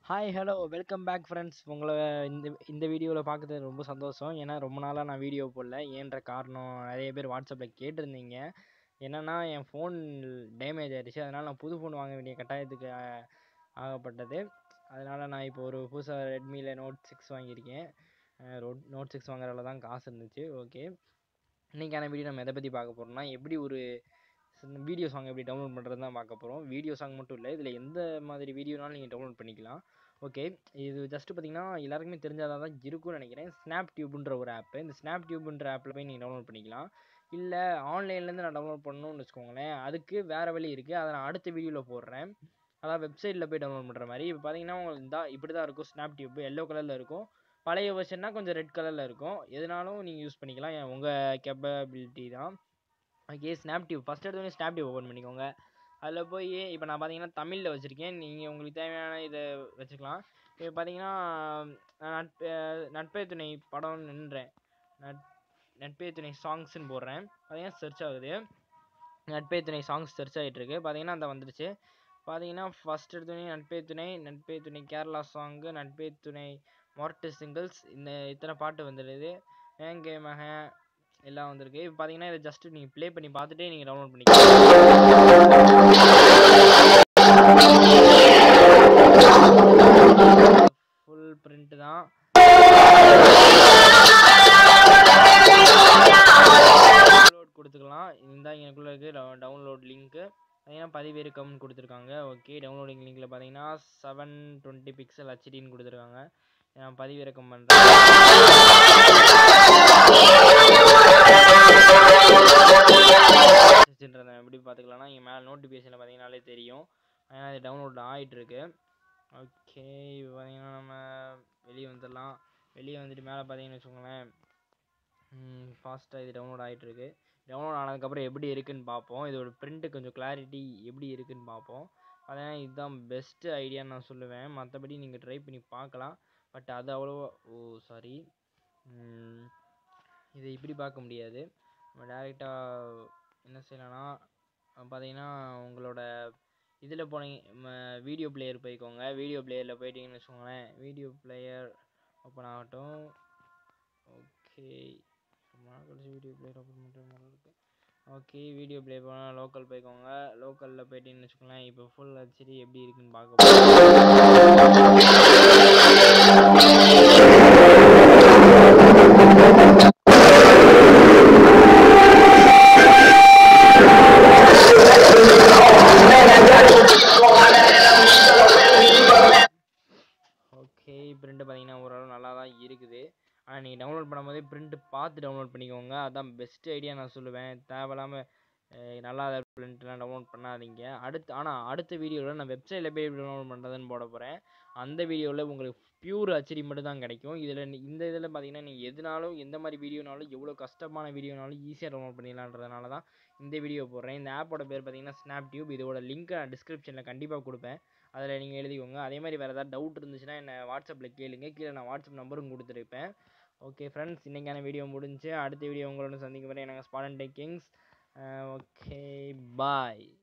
hi hello welcome back friends உங்களை இந்த இந்த வீடியோவில் பார்க்குறது ரொம்ப சந்தோஷம் ஏன்னா ரொம்ப நாளாக நான் வீடியோ போடல ஏன்ற காரணம் நிறைய பேர் வாட்ஸ்அப்பில் கேட்டிருந்தீங்க என்னென்னா என் ஃபோன் டேமேஜ் ஆயிடுச்சு அதனால் நான் புது ஃபோன் வாங்க வேண்டிய கட்டாயத்துக்கு ஆ- ஆகப்பட்டது அதனால் நான் இப்போ ஒரு புதுசாக ரெட்மியில் நோட் சிக்ஸ் வாங்கியிருக்கேன் ரோட் நோட் சிக்ஸ் வாங்குறதுல தான் காசு இருந்துச்சு ஓகே இன்றைக்கான வீடியோ நம்ம எதை பற்றி பார்க்க போகிறோம்னா எப்படி ஒரு வீடியோ சாங் எப்படி டவுன்லோட் பண்ணுறது தான் பார்க்க போகிறோம் வீடியோ சாங் மட்டும் இல்லை இதில் எந்த மாதிரி வீடியோனாலும் நீங்கள் டவுன்லோட் பண்ணிக்கலாம் ஓகே இது ஜஸ்ட்டு பார்த்தீங்கன்னா எல்லாருக்குமே தெரிஞ்சாதான் தான் இருக்கும்னு நினைக்கிறேன் ஸ்னாப் டியூப்ன்ற ஒரு ஆப்பு இந்த ஸ்னாப் டியூப்ன்ற ஆப்பில் போய் நீங்கள் டவுன்லோட் பண்ணிக்கலாம் இல்லை ஆன்லைன்லேருந்து நான் டவுன்லோட் பண்ணணும்னு வச்சுக்கோங்களேன் அதுக்கு வேறு வழி இருக்குது அதை நான் அடுத்த வீடியோவில் போடுறேன் அதாவது வெப்சைட்டில் போய் டவுன்லோட் பண்ணுற மாதிரி இப்போ பார்த்தீங்கன்னா உங்களுக்கு இந்த இப்படி தான் இருக்கும் ஸ்னாப் டியூப் எல்லோ கலரில் இருக்கும் பழைய வெர்ஷன்னா கொஞ்சம் ரெட் கலரில் இருக்கும் எதுனாலும் நீங்கள் யூஸ் பண்ணிக்கலாம் உங்கள் கேப்பபிலிட்டி தான் ஓகே ஸ்னாப் டியூப் ஃபஸ்ட் எடுத்தோடனே ஸ்னாப் டியூப் ஓப்பன் பண்ணிக்கோங்க அதில் போய் இப்போ நான் பார்த்தீங்கன்னா தமிழில் வச்சுருக்கேன் நீங்கள் உங்களுக்கு தேவையான இதை வச்சுக்கலாம் இப்போ பார்த்தீங்கன்னா நான் நட்பே நட்பே துணை படம் நின்றேன் நட் நட்பே துணை சாங்ஸ்னு போடுறேன் பார்த்தீங்கன்னா சர்ச் ஆகுது நட்பே துணை சாங்ஸ் சர்ச் ஆகிட்டு இருக்கு பார்த்தீங்கன்னா அந்த வந்துடுச்சு பார்த்தீங்கன்னா ஃபஸ்ட் எடுத்தோடனே நட்பே துணை நட்பே துணை கேரளா சாங்கு நட்பே துணை மொரட்டு சிங்கிள்ஸ் இந்த இத்தனை பாட்டு வந்துடுது ஏங்கே மகன் எல்லாம் வந்திருக்கு இப்போ பார்த்தீங்கன்னா இதை ஜஸ்ட் நீங்கள் ப்ளே பண்ணி பார்த்துட்டே நீங்கள் டவுன்லோட் பண்ணிக்கலாம் ஃபுல் பிரிண்ட் தான் டவுன்லோட் கொடுத்துக்கலாம் இந்த எனக்குள்ள இருக்கு டவுன்லோட் லிங்க்கு பார்த்தீங்கன்னா பதிவிறக்கம்னு கொடுத்துருக்காங்க ஓகே டவுன்லோடிங் லிங்க்கில் பார்த்தீங்கன்னா செவன் டுவெண்ட்டி பிக்சல் ஹெச்டின்னு கொடுத்துருக்காங்க நான் பதிவிறக்கம் பண்ணுறேன் வச்சுன்றதை எப்படி பார்த்துக்கலாம்னா இங்கே மேலே நோட்டிஃபிகேஷனில் பார்த்தீங்கன்னாலே தெரியும் அதனால் அது டவுன்லோட் ஆகிட்டு இருக்கு ஓகே இப்போ பார்த்தீங்கன்னா நம்ம வெளியே வந்துடலாம் வெளியே வந்துட்டு மேலே பார்த்தீங்கன்னு வச்சுக்கோங்களேன் ஃபாஸ்ட்டாக இது டவுன்லோட் ஆகிட்டு இருக்கு டவுன்லோட் ஆனதுக்கப்புறம் எப்படி இருக்குன்னு பார்ப்போம் இதோட பிரிண்ட்டு கொஞ்சம் கிளாரிட்டி எப்படி இருக்குன்னு பார்ப்போம் அதனால் இதுதான் பெஸ்ட்டு ஐடியான்னு நான் சொல்லுவேன் மற்றபடி நீங்கள் ட்ரை பண்ணி பார்க்கலாம் பட் அது அவ்வளோவா ஓ சாரி இதை இப்படி பார்க்க முடியாது நம்ம டேரெக்டாக என்ன செய்யலாம்னா பார்த்தீங்கன்னா உங்களோட இதில் போனீங்க வீடியோ பிளேயர் போய்க்கோங்க வீடியோ பிளேயரில் போயிட்டீங்கன்னு வச்சுக்கோங்களேன் வீடியோ பிளேயர் ஓப்பன் ஆகட்டும் ஓகே ரொம்ப நாள் கழிச்சு வீடியோ பிளேயர் ஓப்பன் பண்ணுற மாதிரி இருக்குது ஓகே வீடியோ ப்ளே பண்ணால் லோக்கல் போய்க்கோங்க லோக்கலில் போயிட்டீங்கன்னு வச்சுக்கோங்களேன் இப்போ ஃபுல் ஹெச்டி எப்படி இருக்குன்னு பார்க்க போகிறோம் ஓகே பிரிண்ட் பார்த்தீங்கன்னா ஓரளவு நல்லா தான் இருக்குது ஆனால் நீங்கள் டவுன்லோட் பண்ணும்போதே பிரிண்ட் பார்த்து டவுன்லோட் பண்ணிக்கோங்க அதான் பெஸ்ட் ஐடியா நான் சொல்லுவேன் தேவையில்லாமல் நல்லா பிரிண்ட்லாம் டவுன்லோட் பண்ணாதீங்க அடுத்து ஆனால் அடுத்த வீடியோவில் நான் வெப்சைட்டில் போய் எப்படி டவுன்லோட் பண்ணுறதுன்னு போட போகிறேன் அந்த வீடியோவில் உங்களுக்கு பியூர் ஹெச்டி மட்டும் தான் கிடைக்கும் இதில் இந்த இதில் பார்த்தீங்கன்னா நீங்கள் எதுனாலும் எந்த மாதிரி வீடியோனாலும் எவ்வளோ கஷ்டமான வீடியோனாலும் ஈஸியாக டவுன்லோட் பண்ணிடலான்றதுனால தான் இந்த வீடியோ போடுறேன் இந்த ஆப்போட பேர் பார்த்தீங்கன்னா ஸ்னாப் டியூப் இதோட லிங்க்கை நான் டிஸ்கிரிப்ஷனில் கண்டிப்பாக கொடுப்பேன் அதில் நீங்கள் எழுதிக்கோங்க அதே மாதிரி வேறு ஏதாவது டவுட் இருந்துச்சுன்னா என்ன வாட்ஸ்அப்பில் கேளுங்க கீழே நான் வாட்ஸ்அப் நம்பரும் கொடுத்துருப்பேன் ஓகே ஃப்ரெண்ட்ஸ் இன்றைக்கான வீடியோ முடிஞ்சு அடுத்த வீடியோ உங்களோட சந்திக்கும் வரை நாங்கள் ஸ்பாடன் டேக் கிங்ஸ் ஓகே பாய்